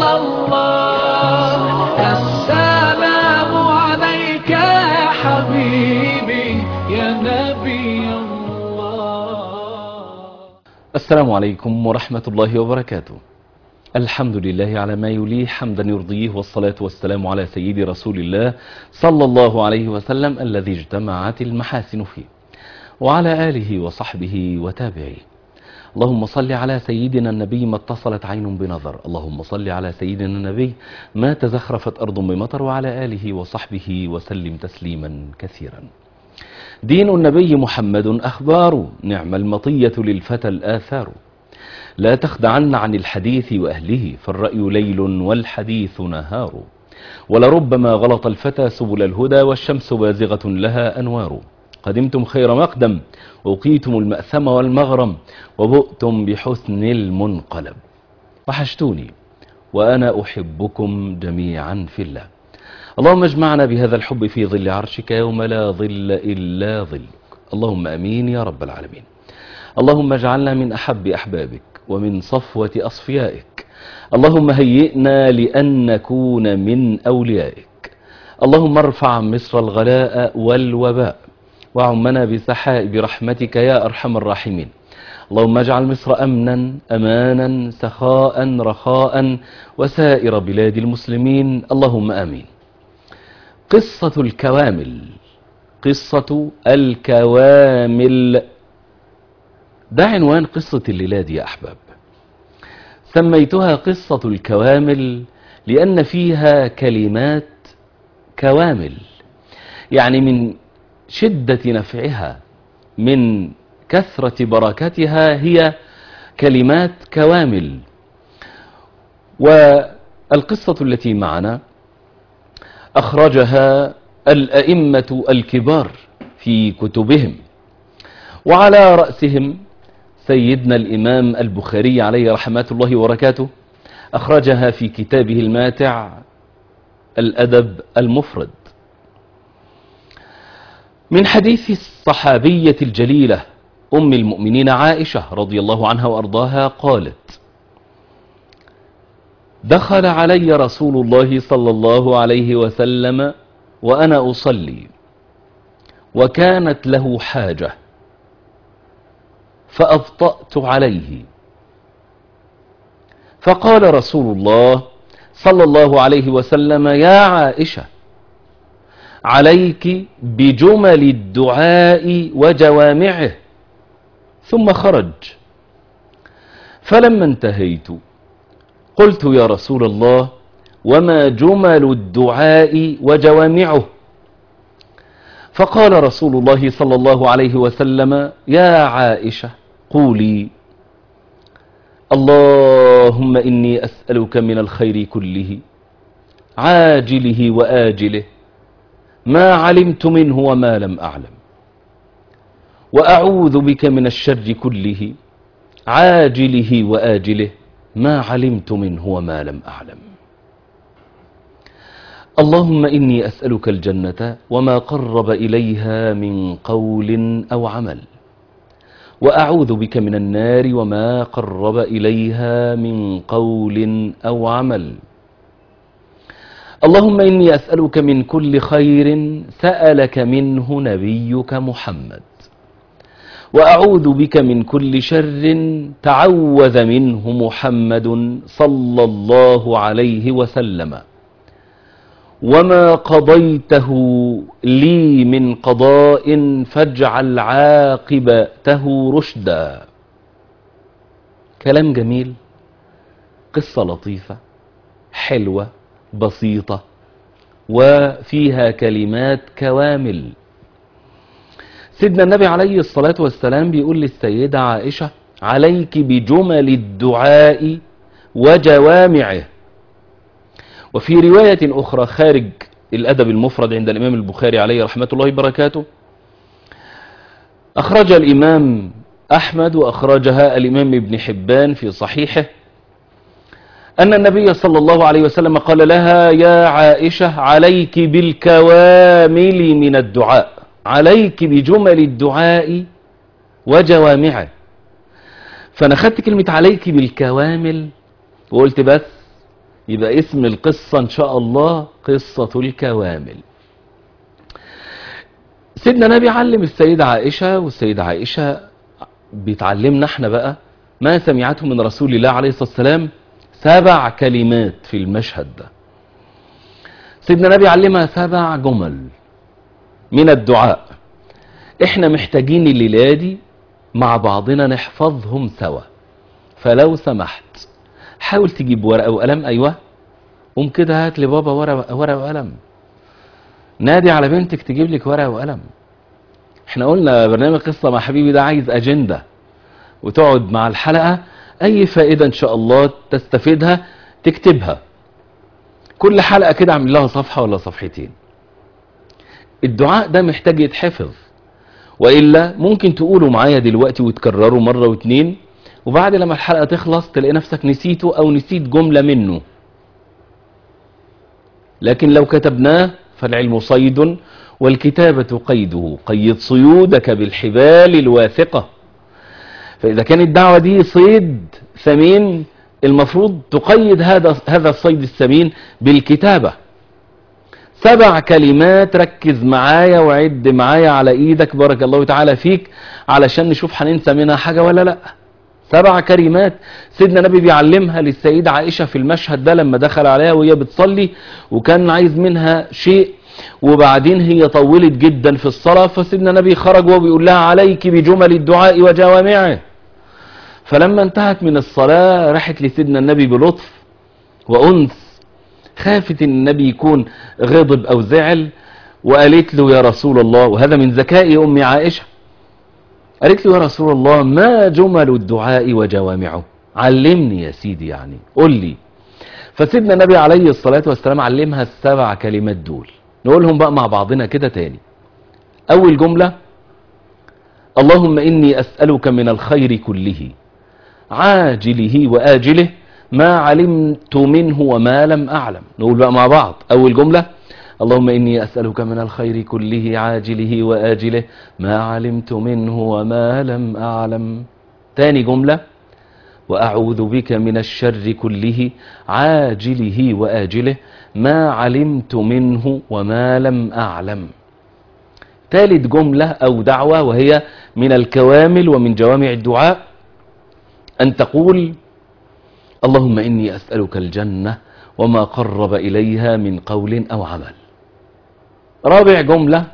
الله السلام عليك يا حبيبي يا نبي الله السلام عليكم ورحمة الله وبركاته الحمد لله على ما يليه حمدا يرضيه والصلاة والسلام على سيد رسول الله صلى الله عليه وسلم الذي اجتمعت المحاسن فيه وعلى آله وصحبه وتابعيه اللهم صل على سيدنا النبي ما اتصلت عين بنظر اللهم صل على سيدنا النبي ما تزخرفت أرض بمطر وعلى آله وصحبه وسلم تسليما كثيرا دين النبي محمد أخبار نعم المطية للفتى الآثار لا تخدعن عن الحديث وأهله فالرأي ليل والحديث نهار ولربما غلط الفتى سبل الهدى والشمس بازغة لها أنوار قدمتم خير مقدم وقيتم المأثم والمغرم وبؤتم بحسن المنقلب وحشتوني وأنا أحبكم جميعا في الله اللهم اجمعنا بهذا الحب في ظل عرشك يوم لا ظل إلا ظلك اللهم أمين يا رب العالمين اللهم اجعلنا من أحب أحبابك ومن صفوة أصفيائك اللهم هيئنا لأن نكون من أوليائك اللهم ارفع مصر الغلاء والوباء وعمنا بسحاء برحمتك يا أرحم الراحمين اللهم اجعل مصر أمنا أمانا سخاء رخاء وسائر بلاد المسلمين اللهم آمين قصة الكوامل قصة الكوامل ده عنوان قصة الليلة دي يا أحباب سميتها قصة الكوامل لأن فيها كلمات كوامل يعني من شدة نفعها من كثرة بركتها هي كلمات كوامل والقصة التي معنا أخرجها الأئمة الكبار في كتبهم وعلى رأسهم سيدنا الإمام البخاري عليه رحمة الله وبركاته أخرجها في كتابه الماتع الأدب المفرد من حديث الصحابية الجليلة أم المؤمنين عائشة رضي الله عنها وأرضاها قالت دخل علي رسول الله صلى الله عليه وسلم وأنا أصلي وكانت له حاجة فأبطأت عليه فقال رسول الله صلى الله عليه وسلم يا عائشة عليك بجمل الدعاء وجوامعه ثم خرج فلما انتهيت قلت يا رسول الله وما جمل الدعاء وجوامعه فقال رسول الله صلى الله عليه وسلم يا عائشة قولي اللهم إني أسألك من الخير كله عاجله وآجله ما علمت منه وما لم أعلم وأعوذ بك من الشر كله عاجله وآجله ما علمت منه وما لم أعلم اللهم إني أسألك الجنة وما قرب إليها من قول أو عمل وأعوذ بك من النار وما قرب إليها من قول أو عمل اللهم إني أسألك من كل خير سألك منه نبيك محمد وأعوذ بك من كل شر تعوذ منه محمد صلى الله عليه وسلم وما قضيته لي من قضاء فاجعل عاقبته رشدا كلام جميل قصة لطيفة حلوة بسيطة وفيها كلمات كوامل سيدنا النبي عليه الصلاة والسلام بيقول للسيدة عائشة عليك بجمل الدعاء وجوامعه وفي رواية أخرى خارج الأدب المفرد عند الإمام البخاري عليه رحمة الله وبركاته أخرج الإمام أحمد وأخرجها الإمام ابن حبان في صحيحه أن النبي صلى الله عليه وسلم قال لها يا عائشة عليك بالكوامل من الدعاء عليك بجمل الدعاء وجوامعه فأنا خدت كلمة عليك بالكوامل وقلت بس يبقى اسم القصة ان شاء الله قصة الكوامل سيدنا نبي علم السيدة عائشة والسيدة عائشة بتعلمنا احنا بقى ما سمعته من رسول الله عليه الصلاة والسلام سبع كلمات في المشهد ده سيدنا نبي علمها سبع جمل من الدعاء احنا محتاجين الليلة دي مع بعضنا نحفظهم سوا فلو سمحت حاول تجيب ورقة وقلم ايوه قوم كده هات لبابا ورقة ورقة وقلم نادي على بنتك تجيب لك ورقة وقلم احنا قلنا برنامج قصة مع حبيبي ده عايز اجندة وتقعد مع الحلقة اي فائدة ان شاء الله تستفيدها تكتبها كل حلقة كده اعمل لها صفحة ولا صفحتين الدعاء ده محتاج يتحفظ وإلا ممكن تقولوا معايا دلوقتي وتكرروا مرة واتنين وبعد لما الحلقة تخلص تلاقي نفسك نسيته أو نسيت جملة منه لكن لو كتبناه فالعلم صيد والكتابة قيده قيد صيودك بالحبال الواثقة فإذا كانت الدعوة دي صيد ثمين المفروض تقيد هذا هذا الصيد الثمين بالكتابة سبع كلمات ركز معايا وعد معايا على ايدك بارك الله تعالى فيك علشان نشوف هننسى منها حاجة ولا لا سبع كلمات سيدنا النبي بيعلمها للسيدة عائشة في المشهد ده لما دخل عليها وهي بتصلي وكان عايز منها شيء وبعدين هي طولت جدا في الصلاة فسيدنا النبي خرج وهو بيقول لها عليك بجمل الدعاء وجوامعه فلما انتهت من الصلاة راحت لسيدنا النبي بلطف وأنس خافت ان النبي يكون غضب او زعل وقالت له يا رسول الله وهذا من ذكاء ام عائشة قالت له يا رسول الله ما جمل الدعاء وجوامعه علمني يا سيدي يعني قل لي فسيدنا النبي عليه الصلاة والسلام علمها السبع كلمات دول نقولهم بقى مع بعضنا كده تاني اول جملة اللهم اني اسألك من الخير كله عاجله واجله ما علمت منه وما لم أعلم نقول بقى مع بعض أول جملة اللهم إني أسألك من الخير كله عاجله وآجله ما علمت منه وما لم أعلم تاني جملة وأعوذ بك من الشر كله عاجله وآجله ما علمت منه وما لم أعلم ثالث جملة أو دعوة وهي من الكوامل ومن جوامع الدعاء أن تقول اللهم إني أسألك الجنة وما قرب إليها من قول أو عمل رابع جملة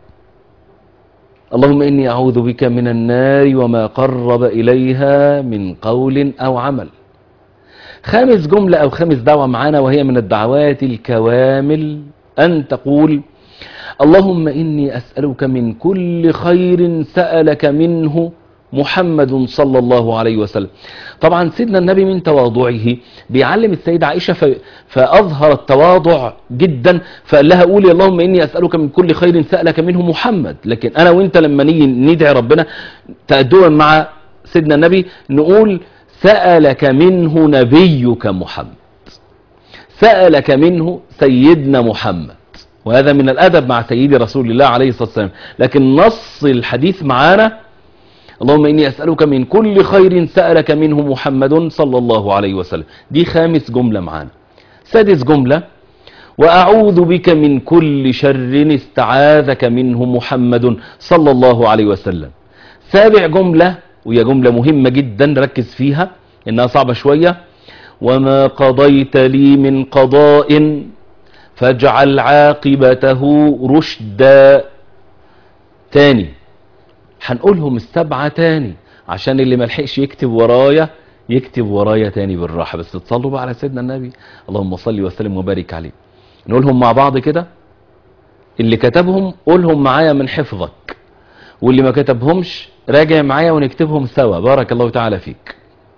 اللهم إني أعوذ بك من النار وما قرب إليها من قول أو عمل خامس جملة أو خامس دعوة معانا وهي من الدعوات الكوامل أن تقول اللهم إني أسألك من كل خير سألك منه محمد صلى الله عليه وسلم طبعا سيدنا النبي من تواضعه بيعلم السيدة عائشة ف... فأظهر التواضع جدا فقال لها قولي اللهم إني أسألك من كل خير سألك منه محمد لكن أنا وإنت لما نيجي ندعي ربنا تأدوا مع سيدنا النبي نقول سألك منه نبيك محمد سألك منه سيدنا محمد وهذا من الأدب مع سيدي رسول الله عليه الصلاة والسلام لكن نص الحديث معانا اللهم إني أسألك من كل خير سألك منه محمد صلى الله عليه وسلم دي خامس جملة معانا سادس جملة وأعوذ بك من كل شر استعاذك منه محمد صلى الله عليه وسلم سابع جملة وهي جملة مهمة جدا ركز فيها إنها صعبة شوية وما قضيت لي من قضاء فاجعل عاقبته رشدا تاني هنقولهم السبعة تاني عشان اللي ملحقش يكتب ورايا يكتب ورايا تاني بالراحة بس تصلوا بقى على سيدنا النبي اللهم صل وسلم وبارك عليه نقولهم مع بعض كده اللي كتبهم قولهم معايا من حفظك واللي ما كتبهمش راجع معايا ونكتبهم سوا بارك الله تعالى فيك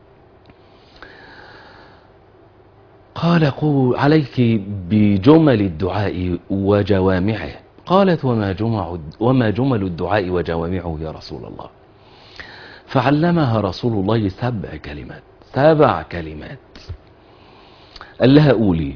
قال قول عليك بجمل الدعاء وجوامعه قالت وما جمع وما جمل الدعاء وجوامعه يا رسول الله فعلمها رسول الله سبع كلمات سبع كلمات قال لها قولي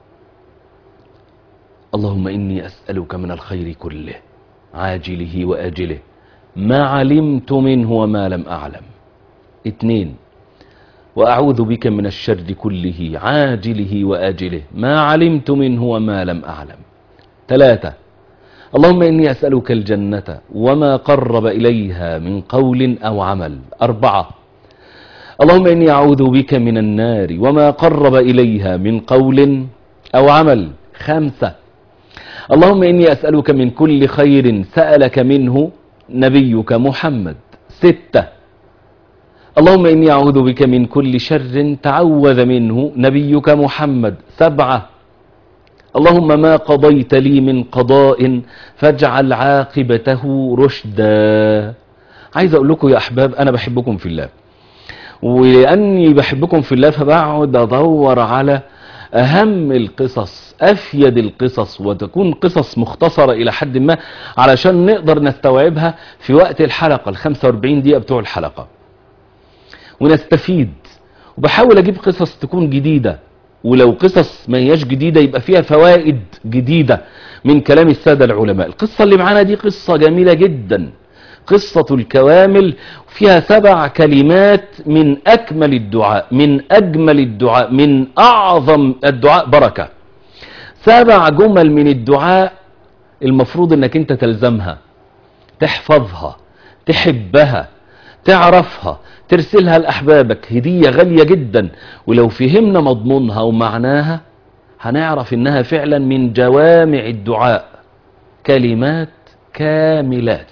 اللهم إني أسألك من الخير كله عاجله وآجله ما علمت منه وما لم أعلم اتنين وأعوذ بك من الشر كله عاجله وآجله ما علمت منه وما لم أعلم ثلاثة اللهم إني أسألك الجنة وما قرب إليها من قول أو عمل أربعة اللهم إني أعوذ بك من النار وما قرب إليها من قول أو عمل خمسة اللهم إني أسألك من كل خير سألك منه نبيك محمد ستة اللهم إني أعوذ بك من كل شر تعوذ منه نبيك محمد سبعة اللهم ما قضيت لي من قضاء فاجعل عاقبته رشدا عايز أقول لكم يا أحباب أنا بحبكم في الله ولأني بحبكم في الله فبقعد أدور على أهم القصص أفيد القصص وتكون قصص مختصرة إلى حد ما علشان نقدر نستوعبها في وقت الحلقة ال 45 دقيقة بتوع الحلقة ونستفيد وبحاول أجيب قصص تكون جديدة ولو قصص ما هياش جديدة يبقى فيها فوائد جديدة من كلام السادة العلماء القصة اللي معانا دي قصة جميلة جدا قصة الكوامل فيها سبع كلمات من أكمل الدعاء من أجمل الدعاء من أعظم الدعاء بركة سبع جمل من الدعاء المفروض انك انت تلزمها تحفظها تحبها تعرفها ترسلها لأحبابك هدية غالية جدا ولو فهمنا مضمونها ومعناها هنعرف انها فعلا من جوامع الدعاء كلمات كاملات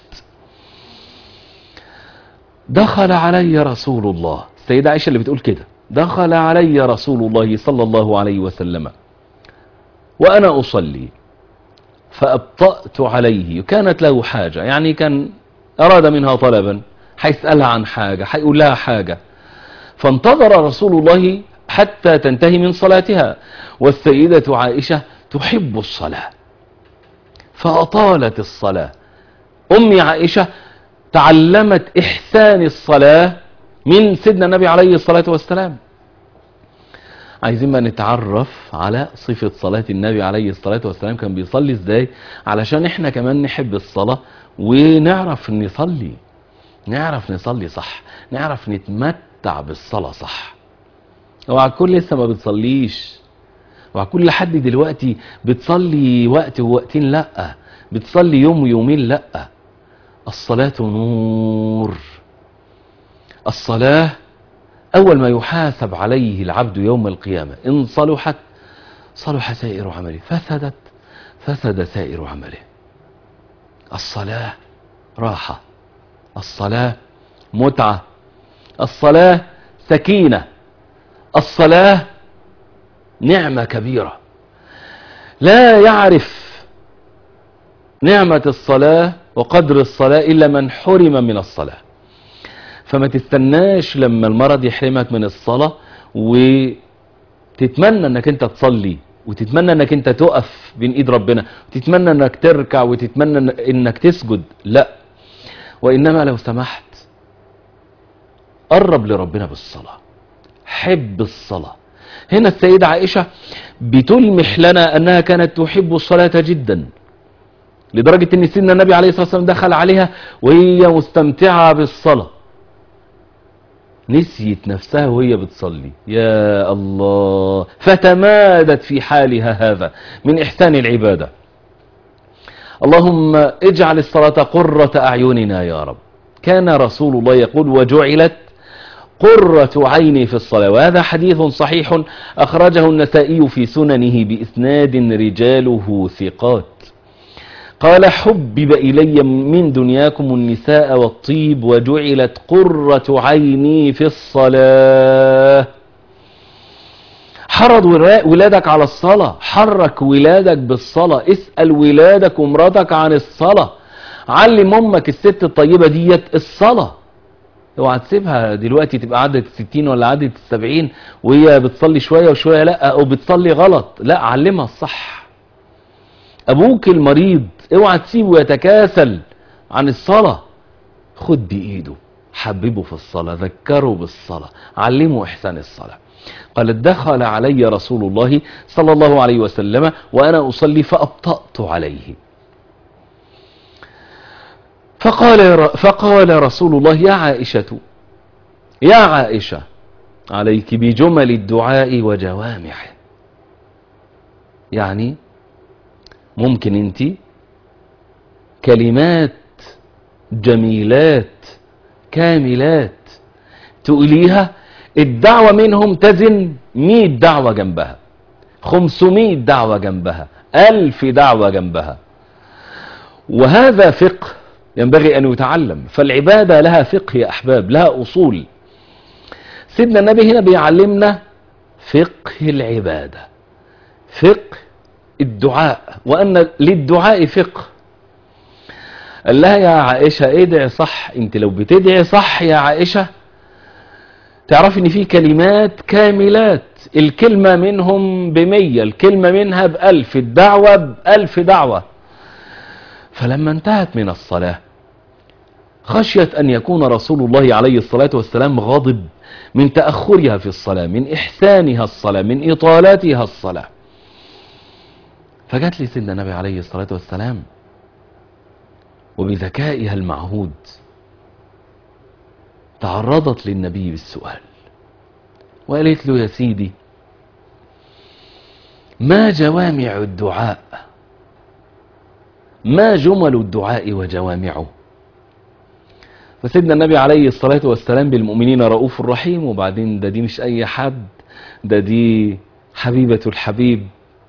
دخل علي رسول الله السيدة عائشة اللي بتقول كده دخل علي رسول الله صلى الله عليه وسلم وأنا أصلي فأبطأت عليه كانت له حاجة يعني كان أراد منها طلبا هيسألها عن حاجة هيقول لها حاجة فانتظر رسول الله حتى تنتهي من صلاتها والسيدة عائشة تحب الصلاة فأطالت الصلاة أمي عائشة تعلمت إحسان الصلاة من سيدنا النبي عليه الصلاة والسلام عايزين ما نتعرف على صفة صلاة النبي عليه الصلاة والسلام كان بيصلي ازاي علشان احنا كمان نحب الصلاة ونعرف نصلي نعرف نصلي صح نعرف نتمتع بالصلاة صح اوعى تكون لسه ما بتصليش اوعى تكون لحد دلوقتي بتصلي وقت ووقتين لا بتصلي يوم ويومين لا الصلاة نور الصلاة أول ما يحاسب عليه العبد يوم القيامة إن صلحت صلح سائر عمله فسدت فسد سائر عمله الصلاة راحة الصلاة متعة الصلاة سكينة الصلاة نعمة كبيرة لا يعرف نعمة الصلاة وقدر الصلاة إلا من حرم من الصلاة فما تستناش لما المرض يحرمك من الصلاة وتتمنى انك انت تصلي وتتمنى انك انت تقف بين ايد ربنا وتتمنى انك تركع وتتمنى انك تسجد لا وانما لو سمحت قرب لربنا بالصلاة حب الصلاة هنا السيدة عائشة بتلمح لنا انها كانت تحب الصلاة جدا لدرجة ان سيدنا النبي عليه الصلاة والسلام دخل عليها وهي مستمتعة بالصلاة نسيت نفسها وهي بتصلي يا الله فتمادت في حالها هذا من إحسان العبادة اللهم اجعل الصلاة قرة أعيننا يا رب كان رسول الله يقول وجعلت قرة عيني في الصلاة وهذا حديث صحيح أخرجه النسائي في سننه بإسناد رجاله ثقات قال حبب إلي من دنياكم النساء والطيب وجعلت قرة عيني في الصلاة حرض ولادك على الصلاة حرك ولادك بالصلاة اسأل ولادك ومراتك عن الصلاة علم امك الست الطيبة ديت الصلاة اوعى تسيبها دلوقتي تبقى عدت الستين ولا عدت السبعين وهي بتصلي شوية وشوية لا او بتصلي غلط لا علمها الصح ابوك المريض اوعى تسيبه يتكاسل عن الصلاة خد بإيده حببه في الصلاة ذكره بالصلاة علمه إحسان الصلاة قال دخل علي رسول الله صلى الله عليه وسلم وأنا أصلي فأبطأت عليه فقال, فقال رسول الله يا عائشة يا عائشة عليك بجمل الدعاء وجوامعه يعني ممكن انت كلمات جميلات كاملات تقوليها الدعوة منهم تزن مئة دعوة جنبها خمسمائة دعوة جنبها ألف دعوة جنبها وهذا فقه ينبغي أن يتعلم فالعبادة لها فقه يا أحباب لها أصول سيدنا النبي هنا بيعلمنا فقه العبادة فقه الدعاء وأن للدعاء فقه قال لها يا عائشة ادعي صح انت لو بتدعي صح يا عائشة تعرف ان في كلمات كاملات الكلمة منهم بمية الكلمة منها بألف الدعوة بألف دعوة فلما انتهت من الصلاة خشيت أن يكون رسول الله عليه الصلاة والسلام غاضب من تأخرها في الصلاة من إحسانها الصلاة من إطالاتها الصلاة فجات لي سيدنا النبي عليه الصلاة والسلام وبذكائها المعهود تعرضت للنبي بالسؤال وقالت له يا سيدي ما جوامع الدعاء ما جمل الدعاء وجوامعه فسيدنا النبي عليه الصلاة والسلام بالمؤمنين رؤوف رحيم وبعدين ده دي مش أي حد ده دي حبيبة الحبيب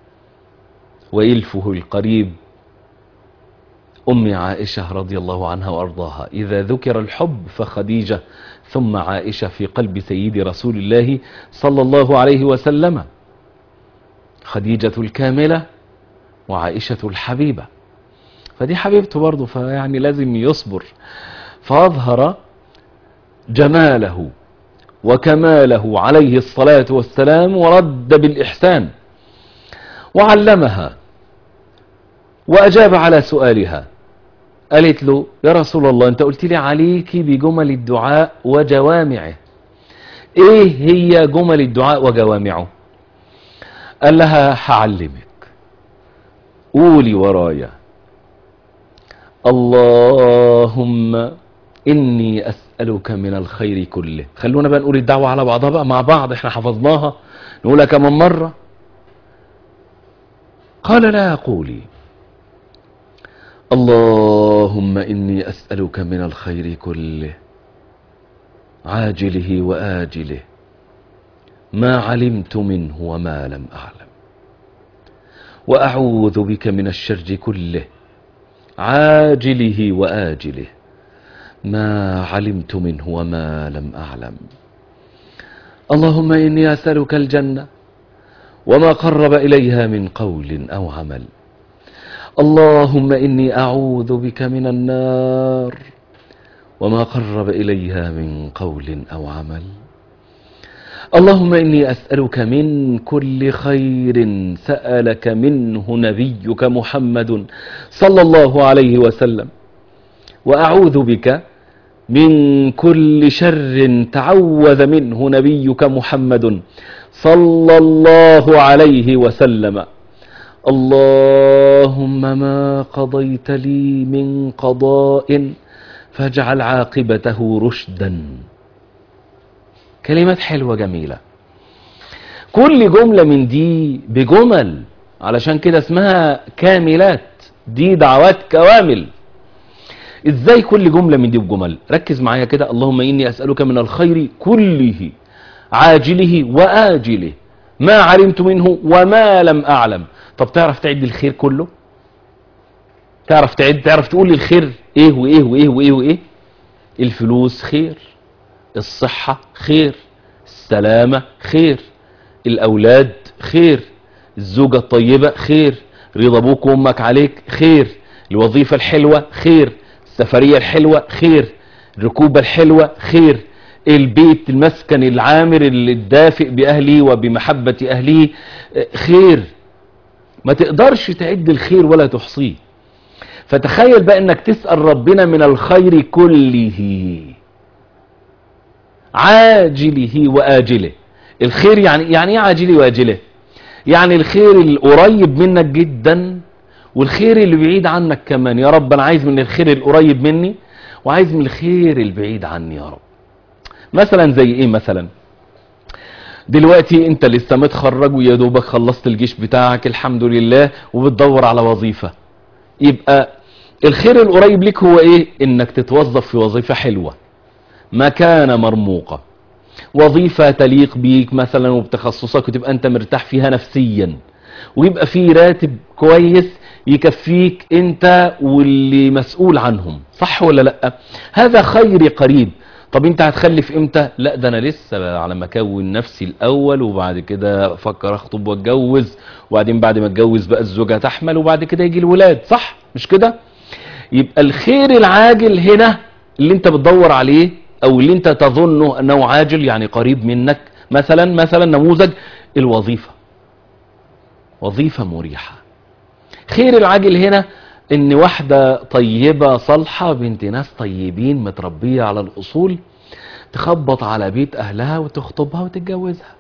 وإلفه القريب أم عائشة رضي الله عنها وأرضاها إذا ذكر الحب فخديجة ثم عائشة في قلب سيد رسول الله صلى الله عليه وسلم خديجة الكاملة وعائشة الحبيبة فدي حبيبته برضه فيعني لازم يصبر فأظهر جماله وكماله عليه الصلاة والسلام ورد بالإحسان وعلمها وأجاب على سؤالها قالت له يا رسول الله أنت قلت لي عليك بجمل الدعاء وجوامعه إيه هي جمل الدعاء وجوامعه قال لها هعلمك قولي ورايا اللهم إني أسألك من الخير كله خلونا بقى نقول الدعوة على بعضها بقى مع بعض احنا حفظناها نقولها كمان مرة قال لا قولي اللهم إني أسألك من الخير كله عاجله وآجله ما علمت منه وما لم أعلم وأعوذ بك من الشر كله عاجله وآجله ما علمت منه وما لم أعلم اللهم إني أسألك الجنة وما قرب إليها من قول أو عمل اللهم إني أعوذ بك من النار وما قرب إليها من قول أو عمل اللهم إني أسألك من كل خير سألك منه نبيك محمد صلى الله عليه وسلم وأعوذ بك من كل شر تعوذ منه نبيك محمد صلى الله عليه وسلم اللهم ما قضيت لي من قضاء فاجعل عاقبته رشدا كلمات حلوة جميلة كل جملة من دي بجمل علشان كده اسمها كاملات دي دعوات كوامل ازاي كل جملة من دي بجمل ركز معايا كده اللهم اني اسألك من الخير كله عاجله وآجله ما علمت منه وما لم أعلم طب تعرف تعد الخير كله تعرف تعد تعرف تقول الخير ايه وايه وايه وايه وايه الفلوس خير الصحة خير السلامة خير الأولاد خير الزوجة الطيبة خير رضا أبوك وأمك عليك خير الوظيفة الحلوة خير السفرية الحلوة خير الركوبة الحلوة خير البيت المسكن العامر الدافئ بأهله وبمحبة أهله خير ما تقدرش تعد الخير ولا تحصيه فتخيل بقى انك تسأل ربنا من الخير كله عاجله وآجله الخير يعني يعني ايه عاجله وآجله يعني الخير القريب منك جدا والخير اللي بعيد عنك كمان يا رب انا عايز من الخير القريب مني وعايز من الخير البعيد عني يا رب مثلا زي ايه مثلا دلوقتي انت لسه متخرج ويا دوبك خلصت الجيش بتاعك الحمد لله وبتدور على وظيفة يبقى الخير القريب ليك هو ايه انك تتوظف في وظيفة حلوة مكانة مرموقة وظيفة تليق بيك مثلا وبتخصصك وتبقى انت مرتاح فيها نفسيا ويبقى في راتب كويس يكفيك انت واللي مسؤول عنهم صح ولا لا هذا خير قريب طب انت هتخلف امتى لا ده انا لسه على ما اكون نفسي الاول وبعد كده افكر اخطب واتجوز وبعدين بعد ما اتجوز بقى الزوجة تحمل وبعد كده يجي الولاد صح مش كده يبقى الخير العاجل هنا اللي انت بتدور عليه او اللي انت تظنه انه عاجل يعني قريب منك مثلا مثلا نموذج الوظيفة وظيفة مريحة خير العاجل هنا ان واحدة طيبة صالحة بنت ناس طيبين متربية على الاصول تخبط على بيت اهلها وتخطبها وتتجوزها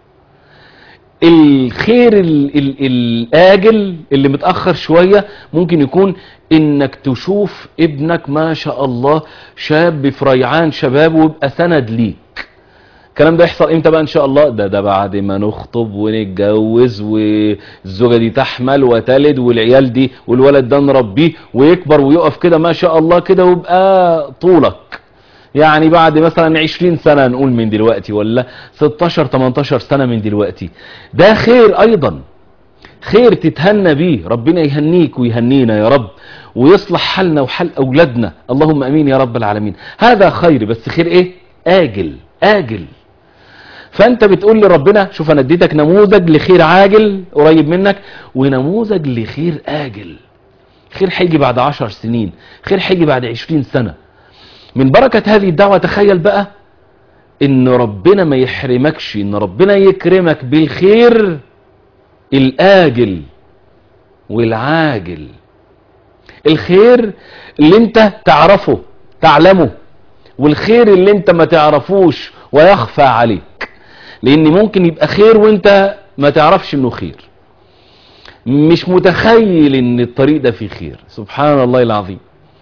الخير ال ال الاجل اللي متأخر شوية ممكن يكون انك تشوف ابنك ما شاء الله شاب في ريعان شباب ويبقى سند ليك الكلام ده يحصل امتى بقى ان شاء الله ده ده بعد ما نخطب ونتجوز والزوجة دي تحمل وتلد والعيال دي والولد ده نربيه ويكبر ويقف كده ما شاء الله كده ويبقى طولك يعني بعد مثلا 20 سنة نقول من دلوقتي ولا 16 18 سنة من دلوقتي ده خير ايضا خير تتهنى بيه ربنا يهنيك ويهنينا يا رب ويصلح حالنا وحال اولادنا اللهم امين يا رب العالمين هذا خير بس خير ايه اجل اجل فانت بتقول لربنا شوف انا اديتك نموذج لخير عاجل قريب منك ونموذج لخير اجل خير هيجي بعد عشر سنين خير هيجي بعد عشرين سنة من بركة هذه الدعوة تخيل بقى ان ربنا ما يحرمكش ان ربنا يكرمك بالخير الاجل والعاجل الخير اللي انت تعرفه تعلمه والخير اللي انت ما تعرفوش ويخفى عليك لان ممكن يبقى خير وانت ما تعرفش انه خير مش متخيل ان الطريق ده فيه خير سبحان الله العظيم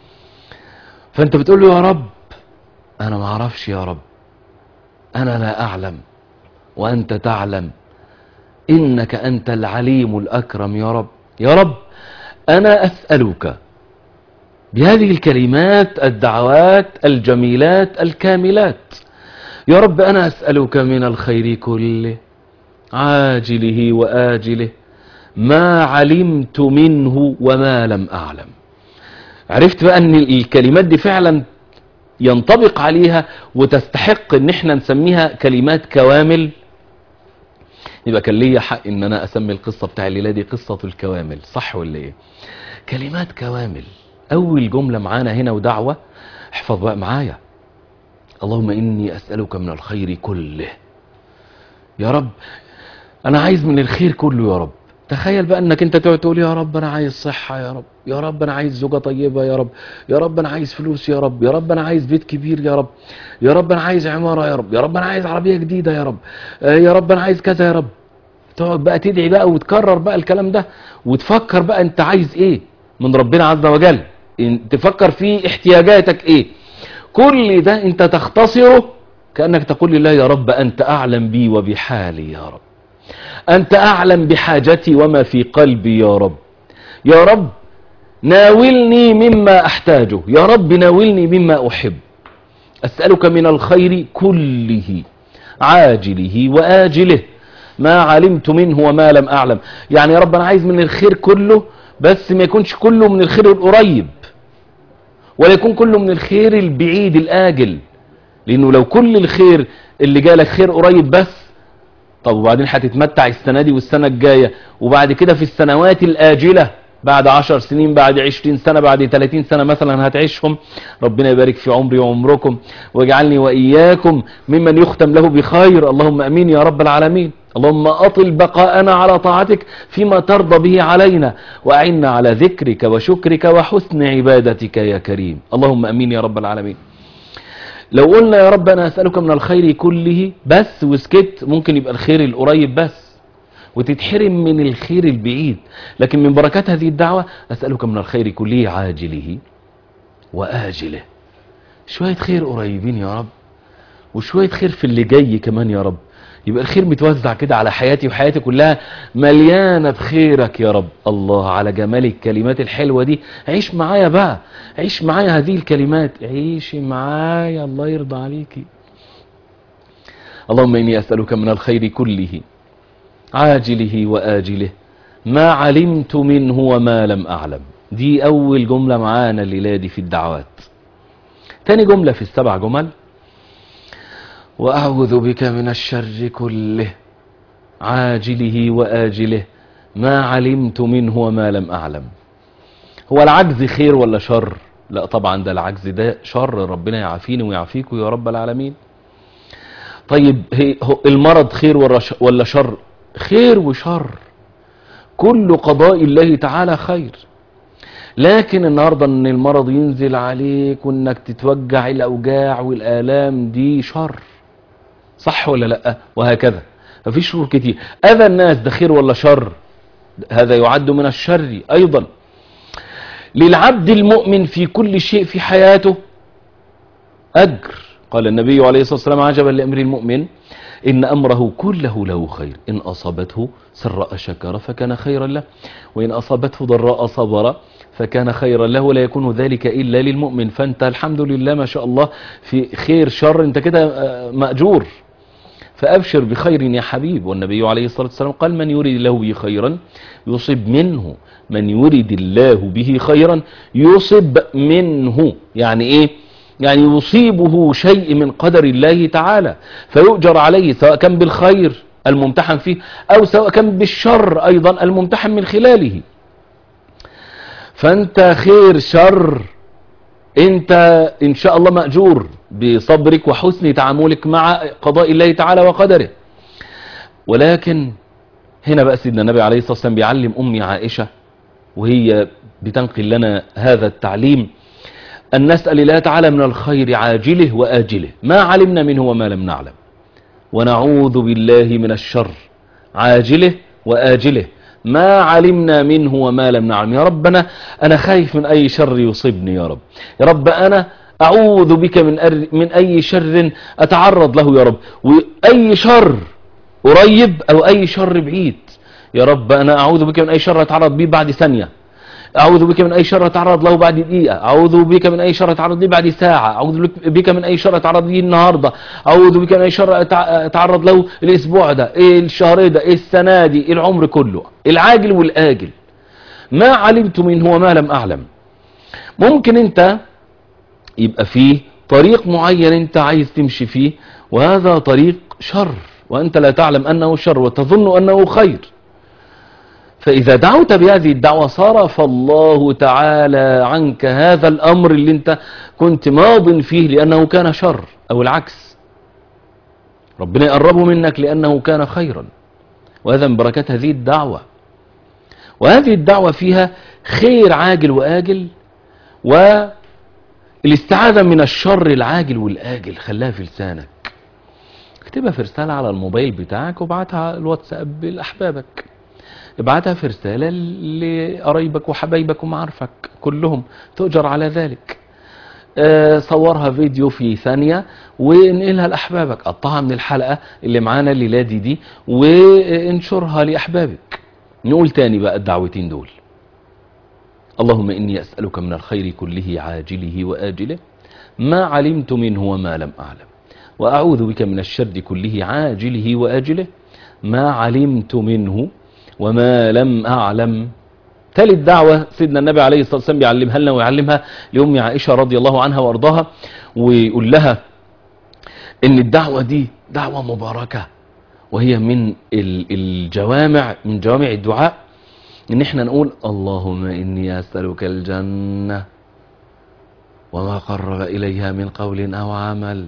فانت بتقول له يا رب انا ما اعرفش يا رب انا لا اعلم وانت تعلم انك انت العليم الاكرم يا رب يا رب انا اسالك بهذه الكلمات الدعوات الجميلات الكاملات يا رب أنا أسألك من الخير كله عاجله وآجله ما علمت منه وما لم أعلم عرفت بقى أن الكلمات دي فعلا ينطبق عليها وتستحق ان احنا نسميها كلمات كوامل يبقى كان ليا حق ان انا اسمي القصة بتاع الليلة دي قصة الكوامل صح ولا ايه كلمات كوامل اول جملة معانا هنا ودعوة احفظ بقى معايا اللهم إني أسألك من الخير كله يا رب أنا عايز من الخير كله يا رب تخيل بقى انك انت تقعد تقول يا رب انا عايز صحة يا رب يا رب انا عايز زوجة طيبة يا رب يا رب انا عايز فلوس يا رب يا رب انا عايز بيت كبير يا رب يا رب انا عايز عمارة يا رب يا رب انا عايز عربية جديدة يا رب آه يا رب انا عايز كذا يا رب تقعد بقى تدعي بقى وتكرر بقى الكلام ده وتفكر بقى انت عايز ايه من ربنا عز وجل إن تفكر في احتياجاتك ايه كل ده انت تختصره كأنك تقول لله يا رب أنت أعلم بي وبحالي يا رب أنت أعلم بحاجتي وما في قلبي يا رب يا رب ناولني مما أحتاجه يا رب ناولني مما أحب أسألك من الخير كله عاجله وآجله ما علمت منه وما لم أعلم يعني يا رب أنا عايز من الخير كله بس ما يكونش كله من الخير القريب ولا يكون كله من الخير البعيد الآجل لأنه لو كل الخير اللي جالك خير قريب بس طب وبعدين هتتمتع السنة دي والسنة الجاية وبعد كده في السنوات الآجلة بعد عشر سنين بعد عشرين سنة بعد تلاتين سنة مثلا هتعيشهم ربنا يبارك في عمري وعمركم واجعلني وإياكم ممن يختم له بخير اللهم أمين يا رب العالمين اللهم أطل بقاءنا على طاعتك فيما ترضى به علينا وأعنا على ذكرك وشكرك وحسن عبادتك يا كريم اللهم أمين يا رب العالمين لو قلنا يا رب أنا أسألك من الخير كله بس وسكت ممكن يبقى الخير القريب بس وتتحرم من الخير البعيد لكن من بركات هذه الدعوة أسألك من الخير كله عاجله وآجله شوية خير قريبين يا رب وشوية خير في اللي جاي كمان يا رب يبقى الخير متوزع كده على حياتي وحياتي كلها مليانة بخيرك يا رب الله على جمال الكلمات الحلوة دي عيش معايا بقى عيش معايا هذه الكلمات عيشي معايا الله يرضى عليكي اللهم إني أسألك من الخير كله عاجله وآجله ما علمت منه وما لم أعلم دي أول جملة معانا الليلة دي في الدعوات تاني جملة في السبع جمل وأعوذ بك من الشر كله عاجله وآجله ما علمت منه وما لم أعلم هو العجز خير ولا شر لا طبعا ده العجز ده شر ربنا يعافيني ويعافيكم يا رب العالمين طيب هي هو المرض خير ولا ش- ولا شر خير وشر كل قضاء الله تعالى خير لكن النهاردة ان المرض ينزل عليك وانك تتوجع الاوجاع والالام دي شر صح ولا لا وهكذا ففي شرور كتير اذى الناس ده خير ولا شر هذا يعد من الشر ايضا للعبد المؤمن في كل شيء في حياته أجر قال النبي عليه الصلاة والسلام عجبا لأمر المؤمن إن أمره كله له خير إن أصابته سراء شكر فكان خيرا له وإن أصابته ضراء صبر فكان خيرا له ولا يكون ذلك إلا للمؤمن فأنت الحمد لله ما شاء الله في خير شر أنت كده آه، مأجور فأبشر بخير يا حبيب والنبي عليه الصلاة والسلام قال من يريد الله به خيرا يصب منه من يريد الله به خيرا يصب منه يعني ايه يعني يصيبه شيء من قدر الله تعالى فيؤجر عليه سواء كان بالخير الممتحن فيه او سواء كان بالشر ايضا الممتحن من خلاله فانت خير شر انت ان شاء الله مأجور بصبرك وحسن تعاملك مع قضاء الله تعالى وقدره ولكن هنا بقى سيدنا النبي عليه الصلاة والسلام بيعلم أمي عائشة وهي بتنقل لنا هذا التعليم أن نسأل الله تعالى من الخير عاجله وآجله ما علمنا منه وما لم نعلم ونعوذ بالله من الشر عاجله وآجله ما علمنا منه وما لم نعلم يا رب أنا, أنا خايف من أي شر يصيبني يا رب يا رب أنا أعوذ بك من, أر من أي شر أتعرض له يا رب وأي شر قريب أو أي شر بعيد يا رب أنا أعوذ بك من أي شر أتعرض به بعد ثانية أعوذ بك من أي شر أتعرض له بعد دقيقة أعوذ بك من أي شر أتعرض له بعد ساعة أعوذ بك من أي شر أتعرض له النهاردة أعوذ بك من أي شر أتع- أتعرض له الأسبوع ده إيه الشهر ده إيه السنة دي إيه العمر كله العاجل والآجل ما علمت منه وما لم أعلم ممكن أنت يبقى فيه طريق معين أنت عايز تمشي فيه وهذا طريق شر وأنت لا تعلم أنه شر وتظن أنه خير فإذا دعوت بهذه الدعوة صرف الله تعالى عنك هذا الأمر اللي انت كنت ماض فيه لأنه كان شر أو العكس ربنا يقربه منك لأنه كان خيرا وهذا من بركات هذه الدعوة وهذه الدعوة فيها خير عاجل وآجل والاستعاذة من الشر العاجل والآجل خلاها في لسانك اكتبها في رسالة على الموبايل بتاعك وابعتها على الواتساب لأحبابك ابعتها في رسالة لقرايبك وحبايبك ومعارفك كلهم تؤجر على ذلك آه، صورها فيديو في ثانية وانقلها لأحبابك قطعها من الحلقة اللي معانا الليلة دي دي وانشرها لأحبابك نقول تاني بقى الدعوتين دول اللهم إني أسألك من الخير كله عاجله وآجله ما علمت منه وما لم أعلم وأعوذ بك من الشر كله عاجله وآجله ما علمت منه وما لم أعلم تالت دعوة سيدنا النبي عليه الصلاة والسلام بيعلمها لنا ويعلمها لأم عائشة رضي الله عنها وأرضاها ويقول لها إن الدعوة دي دعوة مباركة وهي من ال- الجوامع من جوامع الدعاء إن إحنا نقول اللهم إني أسألك الجنة وما قرب إليها من قول أو عمل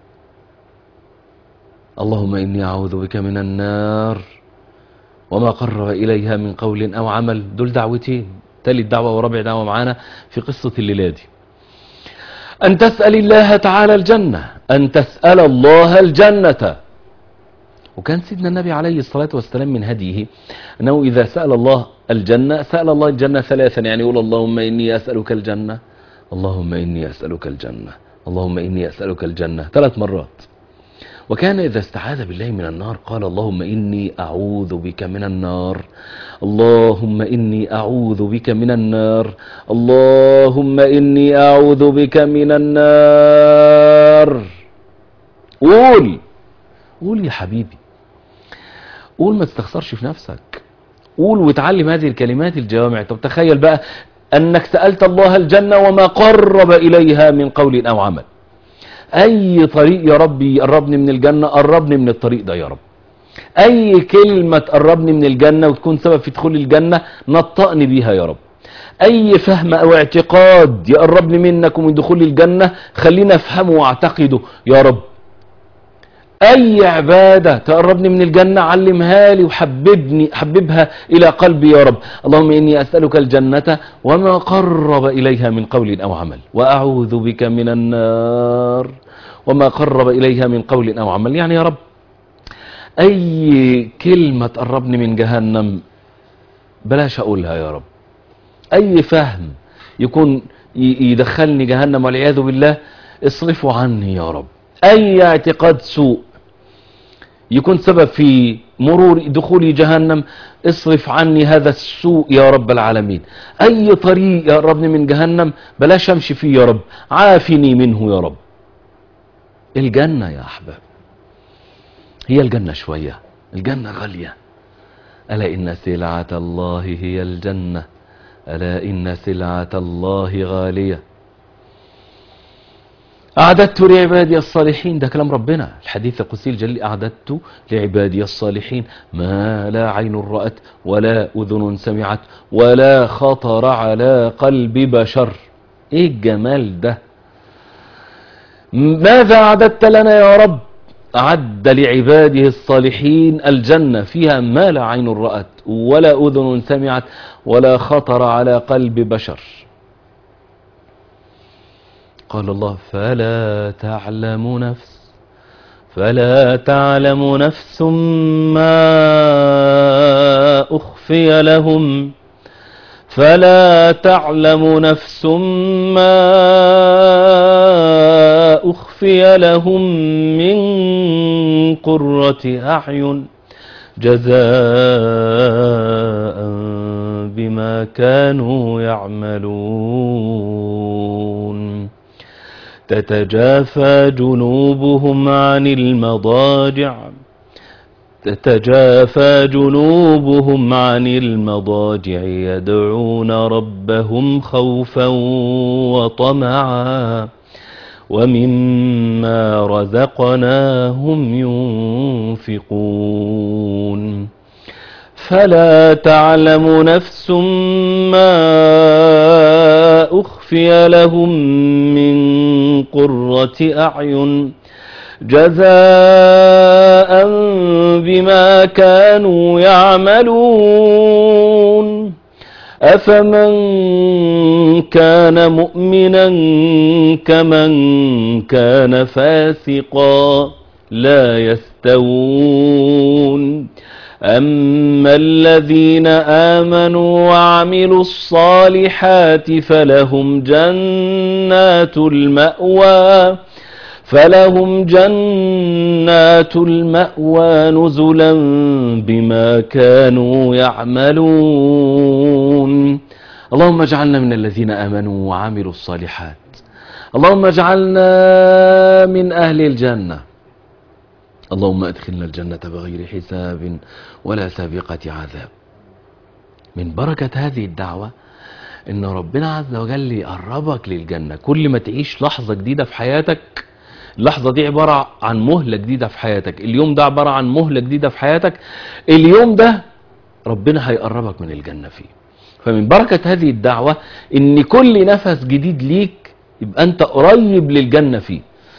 اللهم إني أعوذ بك من النار وما قرب إليها من قول أو عمل دول دعوتين تالت دعوة ورابع دعوة معانا في قصة الليلة دي أن تسأل الله تعالى الجنة أن تسأل الله الجنة وكان سيدنا النبي عليه الصلاة والسلام من هديه أنه إذا سأل الله الجنة سأل الله الجنة ثلاثا يعني يقول اللهم إني أسألك الجنة اللهم إني أسألك الجنة اللهم إني أسألك الجنة ثلاث مرات وكان إذا استعاذ بالله من النار قال اللهم إني أعوذ بك من النار اللهم إني أعوذ بك من النار اللهم إني أعوذ بك من النار قول قول يا حبيبي قول ما تستخسرش في نفسك قول وتعلم هذه الكلمات الجوامع طب تخيل بقى أنك سألت الله الجنة وما قرب إليها من قول أو عمل أي طريق يا رب يقربني من الجنة قربني من الطريق ده يا رب أي كلمة تقربني من الجنة وتكون سبب في دخول الجنة نطقني بيها يا رب أي فهم أو اعتقاد يقربني منك ومن دخول الجنة خلينا أفهمه وأعتقده يا رب أي عبادة تقربني من الجنة علمها لي وحببني حببها إلى قلبي يا رب اللهم إني أسألك الجنة وما قرب إليها من قول أو عمل وأعوذ بك من النار وما قرب إليها من قول أو عمل يعني يا رب أي كلمة تقربني من جهنم بلاش أقولها يا رب أي فهم يكون يدخلني جهنم والعياذ بالله اصرفه عني يا رب أي اعتقاد سوء يكون سبب في مرور دخولي جهنم اصرف عني هذا السوء يا رب العالمين أي طريق يقربني من جهنم بلاش أمشي فيه يا رب عافني منه يا رب الجنة يا أحباب هي الجنة شوية الجنة غالية ألا إن سلعة الله هي الجنة ألا إن سلعة الله غالية أعددت لعبادي الصالحين ده كلام ربنا الحديث القدسي الجليل أعددت لعبادي الصالحين ما لا عين رأت ولا أذن سمعت ولا خطر على قلب بشر إيه الجمال ده ماذا أعددت لنا يا رب أعد لعباده الصالحين الجنة فيها ما لا عين رأت ولا أذن سمعت ولا خطر على قلب بشر قال الله فلا تعلم نفس فلا تعلم نفس ما أخفي لهم فلا تعلم نفس ما أخفي لهم من قرة أعين جزاء بما كانوا يعملون تتجافى جنوبهم عن المضاجع تتجافى جنوبهم عن المضاجع يدعون ربهم خوفا وطمعا ومما رزقناهم ينفقون فلا تعلم نفس ما أخفي لهم من قرة أعين جزاء بما كانوا يعملون أفمن كان مؤمنا كمن كان فاسقا لا يستوون أما الذين آمنوا وعملوا الصالحات فلهم جنات المأوى فلهم جنات المأوى نزلا بما كانوا يعملون اللهم اجعلنا من الذين آمنوا وعملوا الصالحات اللهم اجعلنا من أهل الجنة اللهم ادخلنا الجنة بغير حساب ولا سابقة عذاب من بركة هذه الدعوة ان ربنا عز وجل يقربك للجنة كل ما تعيش لحظة جديدة في حياتك اللحظة دي عبارة عن مهلة جديدة في حياتك اليوم ده عبارة عن مهلة جديدة في حياتك اليوم ده ربنا هيقربك من الجنة فيه فمن بركة هذه الدعوة ان كل نفس جديد ليك يبقى انت قريب للجنة فيه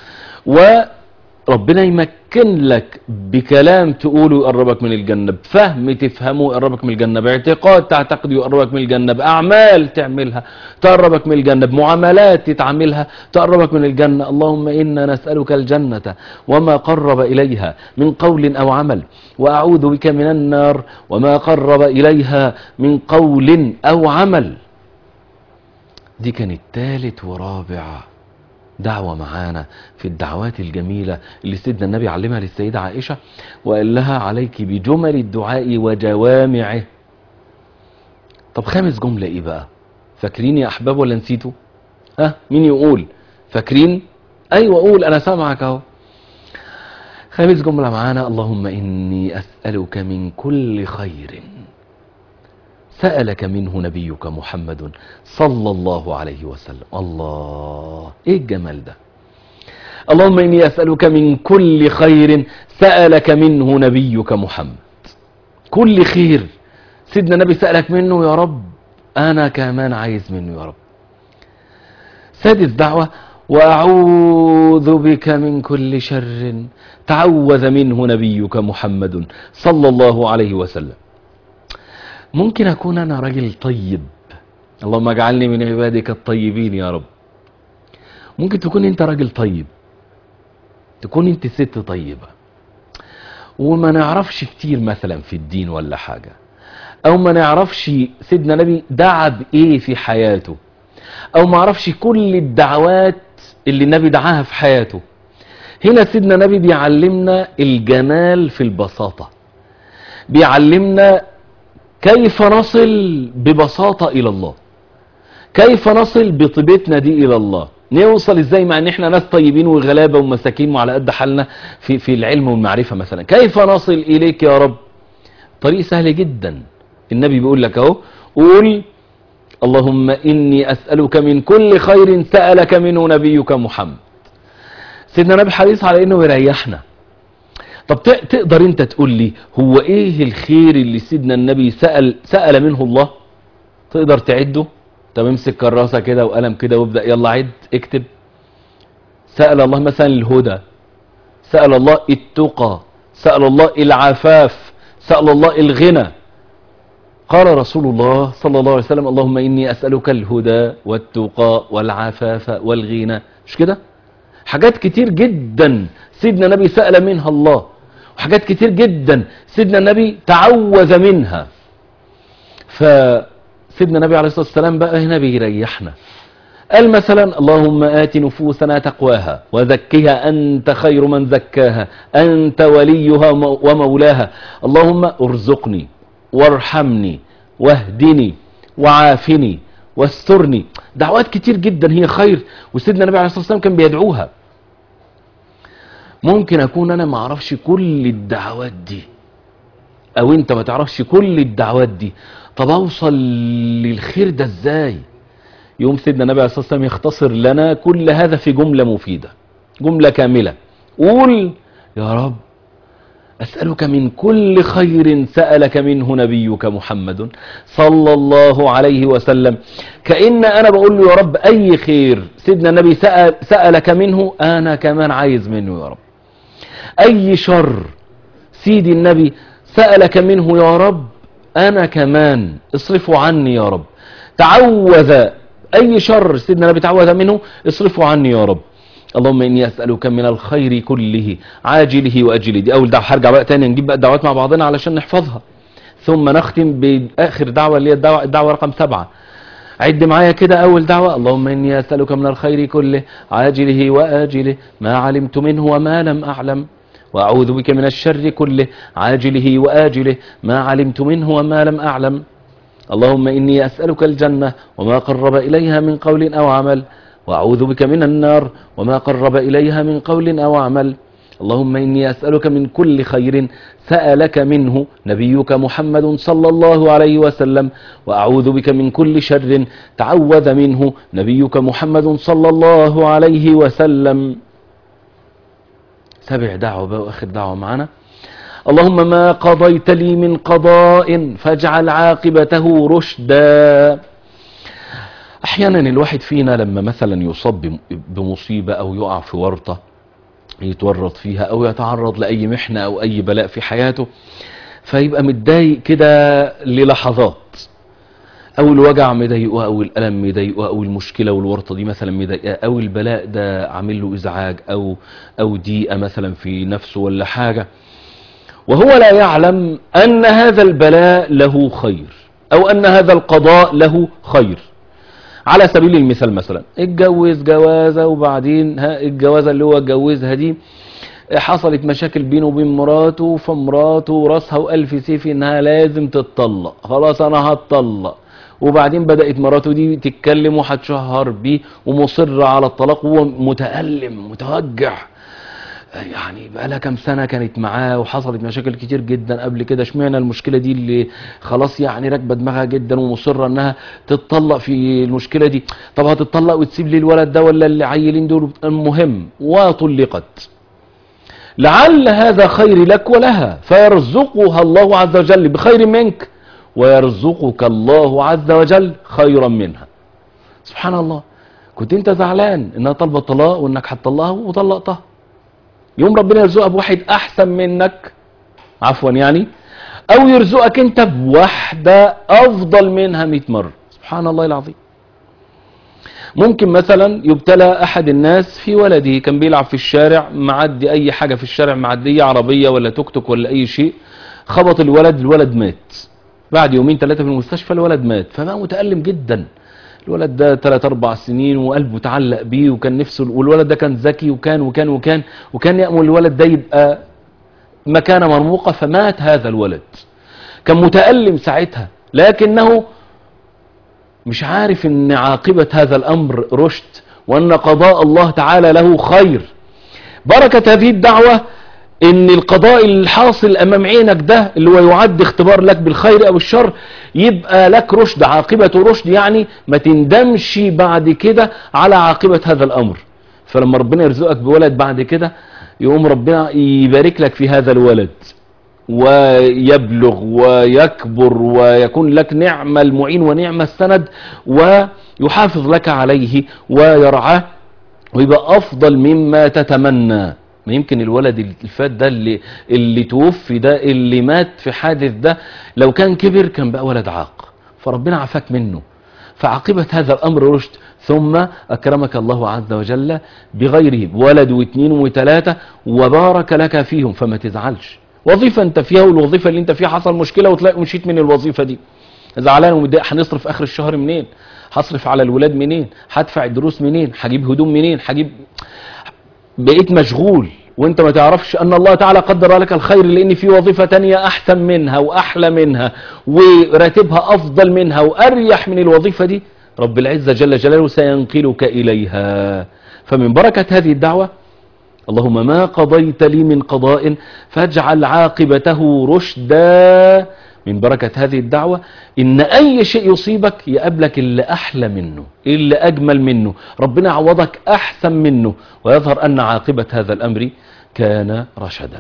وربنا يمكن لك بكلام تقوله يقربك من الجنة بفهم تفهمه يقربك من الجنة باعتقاد تعتقده يقربك من الجنة بأعمال تعملها تقربك من الجنة بمعاملات تتعاملها تقربك من الجنة اللهم إنا نسألك الجنة وما قرب إليها من قول أو عمل وأعوذ بك من النار وما قرب إليها من قول أو عمل دي كانت تالت ورابع دعوة معانا في الدعوات الجميلة اللي سيدنا النبي علمها للسيدة عائشة وقال لها عليك بجمل الدعاء وجوامعه طب خامس جملة ايه بقى فاكرين يا احباب ولا نسيتوا ها مين يقول فاكرين ايوه قول انا سامعك اهو خامس جملة معانا اللهم اني اسألك من كل خير سألك منه نبيك محمد صلى الله عليه وسلم الله ايه الجمال ده اللهم اني اسألك من كل خير سألك منه نبيك محمد كل خير سيدنا النبي سألك منه يا رب انا كمان عايز منه يا رب سادس دعوة وأعوذ بك من كل شر تعوذ منه نبيك محمد صلى الله عليه وسلم ممكن أكون أنا راجل طيب اللهم اجعلني من عبادك الطيبين يا رب ممكن تكون أنت راجل طيب تكون أنت ست طيبة وما نعرفش كتير مثلا في الدين ولا حاجة أو ما نعرفش سيدنا نبي دعا بإيه في حياته أو ما عرفش كل الدعوات اللي النبي دعاها في حياته هنا سيدنا نبي بيعلمنا الجمال في البساطة بيعلمنا كيف نصل ببساطة إلى الله كيف نصل بطيبتنا دي إلى الله نوصل ازاي مع ان احنا ناس طيبين وغلابة ومساكين وعلى قد حالنا في, في العلم والمعرفة مثلا كيف نصل اليك يا رب طريق سهل جدا النبي بيقول لك اهو قول اللهم إني أسألك من كل خير سألك منه نبيك محمد سيدنا نبي حريص على إنه يريحنا طب تقدر انت تقول لي هو ايه الخير اللي سيدنا النبي سأل, سأل منه الله تقدر تعده طب امسك كراسة كده وقلم كده وابدأ يلا عد اكتب سأل الله مثلا الهدى سأل الله التقى سأل الله العفاف سأل الله الغنى قال رسول الله صلى الله عليه وسلم اللهم إني أسألك الهدى والتقى والعفاف والغنى مش كده حاجات كتير جدا سيدنا النبي سأل منها الله وحاجات كتير جدا سيدنا النبي تعوذ منها فسيدنا النبي عليه الصلاة والسلام بقى هنا بيريحنا قال مثلا اللهم آت نفوسنا تقواها وزكها أنت خير من زكاها أنت وليها ومولاها اللهم ارزقني وارحمني واهدني وعافني واسترني دعوات كتير جدا هي خير وسيدنا النبي عليه الصلاة والسلام كان بيدعوها ممكن اكون انا ما اعرفش كل الدعوات دي او انت ما تعرفش كل الدعوات دي طب اوصل للخير ده ازاي يوم سيدنا النبي عليه الصلاة والسلام يختصر لنا كل هذا في جملة مفيدة جملة كاملة قول يا رب أسألك من كل خير سألك منه نبيك محمد صلى الله عليه وسلم كأن أنا بقول له يا رب أي خير سيدنا النبي سأل سألك منه أنا كمان عايز منه يا رب أي شر سيدي النبي سألك منه يا رب أنا كمان اصرفه عني يا رب تعوذ أي شر سيدنا النبي تعوذ منه اصرفه عني يا رب اللهم اني اسالك من الخير كله عاجله واجله دي اول دعوه هرجع بقى تاني نجيب بقى الدعوات مع بعضنا علشان نحفظها ثم نختم باخر دعوه اللي هي الدعوه الدعوه رقم سبعة عد معايا كده اول دعوه اللهم اني اسالك من الخير كله عاجله واجله ما علمت منه وما لم اعلم واعوذ بك من الشر كله عاجله واجله ما علمت منه وما لم اعلم اللهم اني اسالك الجنه وما قرب اليها من قول او عمل وأعوذ بك من النار وما قرب إليها من قول أو عمل اللهم إني أسألك من كل خير سألك منه نبيك محمد صلى الله عليه وسلم وأعوذ بك من كل شر تعوذ منه نبيك محمد صلى الله عليه وسلم سبع دعوة بقى وآخر دعوة معنا اللهم ما قضيت لي من قضاء فاجعل عاقبته رشدا احيانا الواحد فينا لما مثلا يصاب بمصيبة او يقع في ورطة يتورط فيها او يتعرض لاي محنة او اي بلاء في حياته فيبقى متضايق كده للحظات او الوجع مضايقه او الالم مضايقه او المشكله والورطه دي مثلا مضايقه او البلاء ده عامل له ازعاج او او ضيقه مثلا في نفسه ولا حاجه وهو لا يعلم ان هذا البلاء له خير او ان هذا القضاء له خير على سبيل المثال مثلا اتجوز جوازة وبعدين ها الجوازة اللي هو اتجوزها دي حصلت مشاكل بينه وبين مراته فمراته راسها وألف سيف انها لازم تتطلق خلاص انا هتطلق وبعدين بدأت مراته دي تتكلم وهتشهر بيه ومصر على الطلاق وهو متألم متوجع يعني بقالها كام سنة كانت معاه وحصلت مشاكل كتير جدا قبل كده اشمعنى المشكلة دي اللي خلاص يعني راكبة دماغها جدا ومصرة انها تتطلق في المشكلة دي طب هتتطلق وتسيب لي الولد ده ولا اللي عيلين دول المهم وطلقت لعل هذا خير لك ولها فيرزقها الله عز وجل بخير منك ويرزقك الله عز وجل خيرا منها سبحان الله كنت انت زعلان انها طالبه طلاق وانك هتطلقها وطلقتها يوم ربنا يرزقها بواحد احسن منك عفوا يعني او يرزقك انت بواحده افضل منها 100 مره سبحان الله العظيم ممكن مثلا يبتلى احد الناس في ولده كان بيلعب في الشارع معدي اي حاجه في الشارع معديه عربيه ولا توك توك ولا اي شيء خبط الولد الولد مات بعد يومين ثلاثه في المستشفى الولد مات فبقى متالم جدا الولد ده ثلاث اربع سنين وقلبه تعلق بيه وكان نفسه والولد ده كان ذكي وكان وكان وكان وكان يامل الولد ده يبقى مكانه مرموقه فمات هذا الولد كان متالم ساعتها لكنه مش عارف ان عاقبة هذا الامر رشد وان قضاء الله تعالى له خير بركة هذه الدعوة ان القضاء الحاصل امام عينك ده اللي هو يعد اختبار لك بالخير او الشر يبقى لك رشد عاقبة رشد يعني ما تندمش بعد كده على عاقبة هذا الامر فلما ربنا يرزقك بولد بعد كده يقوم ربنا يبارك لك في هذا الولد ويبلغ ويكبر ويكون لك نعم المعين ونعم السند ويحافظ لك عليه ويرعاه ويبقى أفضل مما تتمنى ما يمكن الولد اللي فات ده اللي, اللي توفي ده اللي مات في حادث ده لو كان كبر كان بقى ولد عاق فربنا عفاك منه فعاقبة هذا الأمر رشد ثم أكرمك الله عز وجل بغيره بولد واثنين وثلاثة وبارك لك فيهم فما تزعلش وظيفة انت فيها والوظيفة اللي انت فيها حصل مشكلة وتلاقي مشيت من الوظيفة دي زعلان ومتضايق هنصرف اخر الشهر منين هصرف على الولاد منين هدفع الدروس منين هجيب هدوم منين هجيب بقيت مشغول وانت ما تعرفش ان الله تعالى قدر لك الخير لان في وظيفة تانية احسن منها واحلى منها وراتبها افضل منها واريح من الوظيفة دي رب العزة جل جلاله سينقلك اليها فمن بركة هذه الدعوة اللهم ما قضيت لي من قضاء فاجعل عاقبته رشدا من بركة هذه الدعوة إن أي شيء يصيبك يقابلك اللي أحلى منه اللي أجمل منه ربنا عوضك أحسن منه ويظهر أن عاقبة هذا الأمر كان رشدا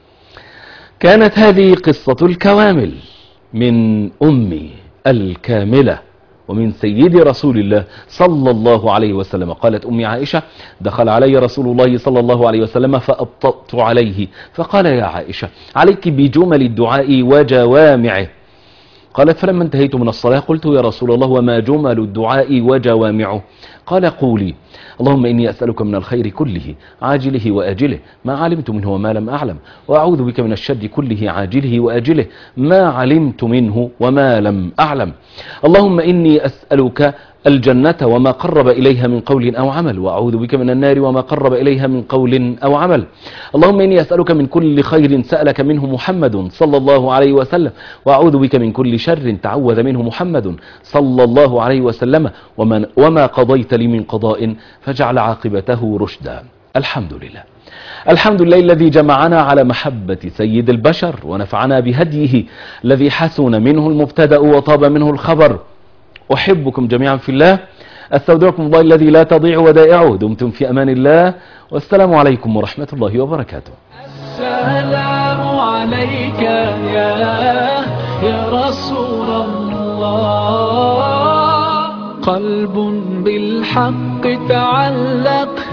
كانت هذه قصة الكوامل من أمي الكاملة ومن سيد رسول الله صلى الله عليه وسلم قالت أمي عائشة دخل علي رسول الله صلى الله عليه وسلم فأبطأت عليه فقال يا عائشة عليك بجمل الدعاء وجوامعه قالت فلما انتهيت من الصلاة قلت يا رسول الله وما جمل الدعاء وجوامعه قال قولي اللهم إني أسألك من الخير كله عاجله وآجله ما علمت منه وما لم أعلم وأعوذ بك من الشر كله عاجله وآجله ما علمت منه وما لم أعلم اللهم إني أسألك الجنة وما قرب إليها من قول أو عمل وأعوذ بك من النار وما قرب إليها من قول أو عمل اللهم إني أسألك من كل خير سألك منه محمد صلى الله عليه وسلم وأعوذ بك من كل شر تعوذ منه محمد صلى الله عليه وسلم ومن وما قضيت لي من قضاء فجعل عاقبته رشدا الحمد لله الحمد لله الذي جمعنا على محبة سيد البشر ونفعنا بهديه الذي حسن منه المبتدأ وطاب منه الخبر أحبكم جميعا في الله استودعكم الله الذي لا تضيع ودائعه دمتم في أمان الله والسلام عليكم ورحمة الله وبركاته السلام عليك يا يا رسول الله قلب بالحق تعلق